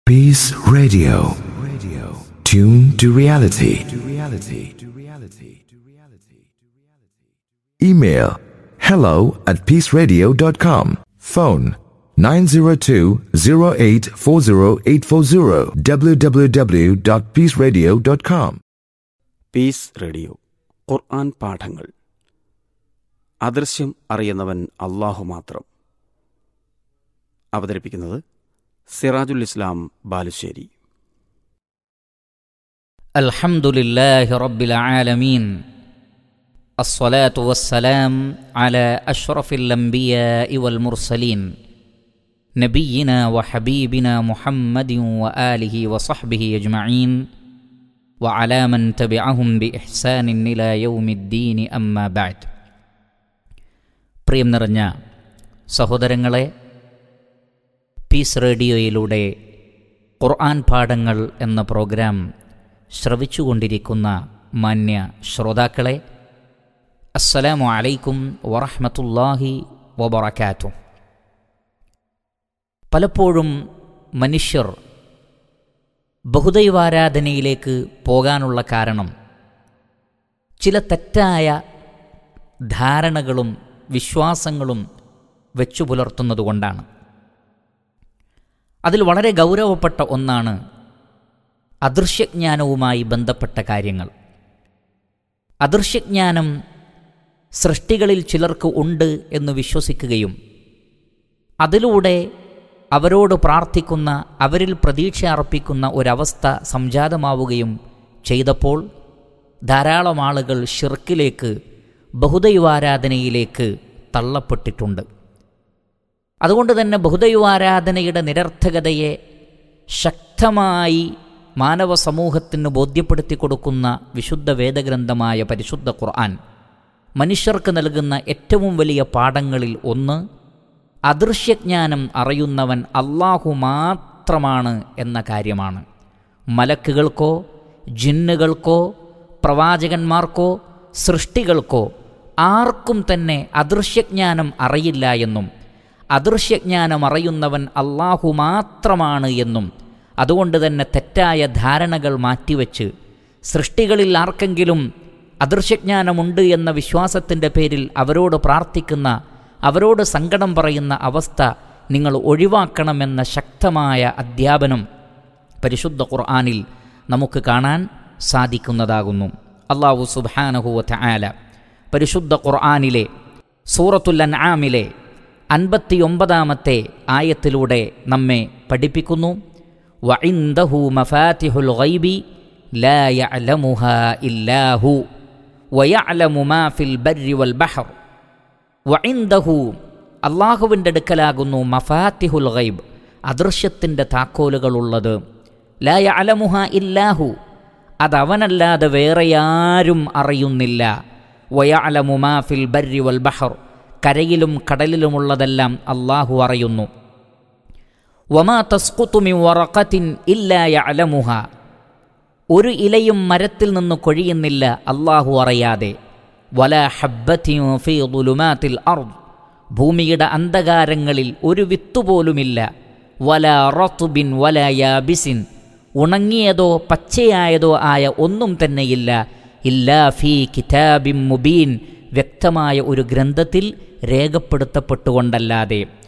Peace Radio. Radio. Tune to reality. To reality. To reality. To reality. Email hello at peaceradio.com. Phone 902-0840840 www.peaceradio.com. Peace radio ഖുർആൻ പാഠങ്ങൾ അദൃശ്യം അറിയുന്നവൻ അള്ളാഹു മാത്രം അവതരിപ്പിക്കുന്നത് സിറാജുൽ ഇസ്ലാം ബാലുശ്ശേരി الحمد لله رب العالمين الصلاة والسلام على أشرف الأنبياء والمرسلين نبينا وحبيبنا محمد وآله وصحبه أجمعين وعلى من تبعهم بإحسان إلى يوم الدين أما بعد പ്രിയം നിറഞ്ഞ സഹോദരങ്ങളെ പീസ് റേഡിയോയിലൂടെ ഖുർആൻ പാഠങ്ങൾ എന്ന പ്രോഗ്രാം ശ്രവിച്ചുകൊണ്ടിരിക്കുന്ന മാന്യ ശ്രോതാക്കളെ അസ്സലാമു അലൈക്കും വറഹ്മത്തുള്ളാഹി വബറകാതുഹു പലപ്പോഴും മനുഷ്യർ ബഹുദൈവാരാധനയിലേക്ക് പോകാനുള്ള കാരണം ചില തെറ്റായ ധാരണകളും വിശ്വാസങ്ങളും വെച്ചു പുലർത്തുന്നതുകൊണ്ടാണ് അതിൽ വളരെ ഗൗരവപ്പെട്ട ഒന്നാണ് അദൃശ്യജ്ഞാനവുമായി ബന്ധപ്പെട്ട കാര്യങ്ങൾ അദൃശ്യജ്ഞാനം സൃഷ്ടികളിൽ ചിലർക്ക് ഉണ്ട് എന്ന് വിശ്വസിക്കുകയും അതിലൂടെ അവരോട് പ്രാർത്ഥിക്കുന്ന അവരിൽ പ്രതീക്ഷ അർപ്പിക്കുന്ന ഒരവസ്ഥ സംജാതമാവുകയും ചെയ്തപ്പോൾ ധാരാളം ആളുകൾ ഷിർക്കിലേക്ക് ബഹുദൈവാരാധനയിലേക്ക് തള്ളപ്പെട്ടിട്ടുണ്ട് അതുകൊണ്ട് തന്നെ ബഹുദൈവാരാധനയുടെ നിരർത്ഥകതയെ ശക്തമായി മാനവ സമൂഹത്തിന് ബോധ്യപ്പെടുത്തി കൊടുക്കുന്ന വിശുദ്ധ വേദഗ്രന്ഥമായ പരിശുദ്ധ ഖുർആൻ മനുഷ്യർക്ക് നൽകുന്ന ഏറ്റവും വലിയ പാഠങ്ങളിൽ ഒന്ന് അദൃശ്യജ്ഞാനം അറിയുന്നവൻ അള്ളാഹു മാത്രമാണ് എന്ന കാര്യമാണ് മലക്കുകൾക്കോ ജിന്നുകൾക്കോ പ്രവാചകന്മാർക്കോ സൃഷ്ടികൾക്കോ ആർക്കും തന്നെ അദൃശ്യജ്ഞാനം അറിയില്ല എന്നും അദൃശ്യജ്ഞാനം അറിയുന്നവൻ അള്ളാഹു മാത്രമാണ് എന്നും അതുകൊണ്ട് തന്നെ തെറ്റായ ധാരണകൾ മാറ്റിവെച്ച് സൃഷ്ടികളിൽ ആർക്കെങ്കിലും അദൃശ്യജ്ഞാനമുണ്ട് എന്ന വിശ്വാസത്തിൻ്റെ പേരിൽ അവരോട് പ്രാർത്ഥിക്കുന്ന അവരോട് സങ്കടം പറയുന്ന അവസ്ഥ നിങ്ങൾ ഒഴിവാക്കണമെന്ന ശക്തമായ അധ്യാപനം പരിശുദ്ധ ഖുർആാനിൽ നമുക്ക് കാണാൻ സാധിക്കുന്നതാകുന്നു അള്ളാഹു സുബാനഹുവ ആല പരിശുദ്ധ ഖുർആാനിലെ സൂറത്തുൽ അൻആമിലെ അൻപത്തിയൊമ്പതാമത്തെ ആയത്തിലൂടെ നമ്മെ പഠിപ്പിക്കുന്നു വഇന്ദഹു മഫാത്തിഹുൽ ഗൈബി ലാ യഅലമുഹാ ഇല്ലാഹു വയഅലമു മാ ഫിൽ ബർരി വൽ ബഹർ വഇന്ദഹു അള്ളാഹുവിൻ്റെ അടുക്കലാകുന്നു മഫാത്തിഹുൽ ഗൈബ് അദൃശ്യത്തിൻ്റെ താക്കോലുകളുള്ളത് ലാ യഅലമുഹ ഇല്ലാഹു അതവനല്ലാതെ വേറെയാരും അറിയുന്നില്ല വയഅലമു മാ ഫിൽ ബർരി വൽ ബഹർ കരയിലും കടലിലുമുള്ളതെല്ലാം അള്ളാഹു അറിയുന്നു വമാ തസ്കുത്തുമി വറക്കത്തിൻ ഇല്ലാ യഅലമുഹ ഒരു ഇലയും മരത്തിൽ നിന്ന് കൊഴിയുന്നില്ല അള്ളാഹു അറിയാതെ വല ഹബ്ബത്തിൻ ഫീ ദുലുമാത്തിൽ അർദ് ഭൂമിയുടെ അന്ധകാരങ്ങളിൽ ഒരു വിത്തുപോലുമില്ല വല റത്തുബിൻ വല യാബിസിൻ ഉണങ്ങിയതോ പച്ചയായതോ ആയ ഒന്നും തന്നെയില്ല ഇല്ലാ ഫീ കിതാബിൻ മുബീൻ വ്യക്തമായ ഒരു ഗ്രന്ഥത്തിൽ രേഖപ്പെടുത്തപ്പെട്ടുകൊണ്ടല്ലാതെ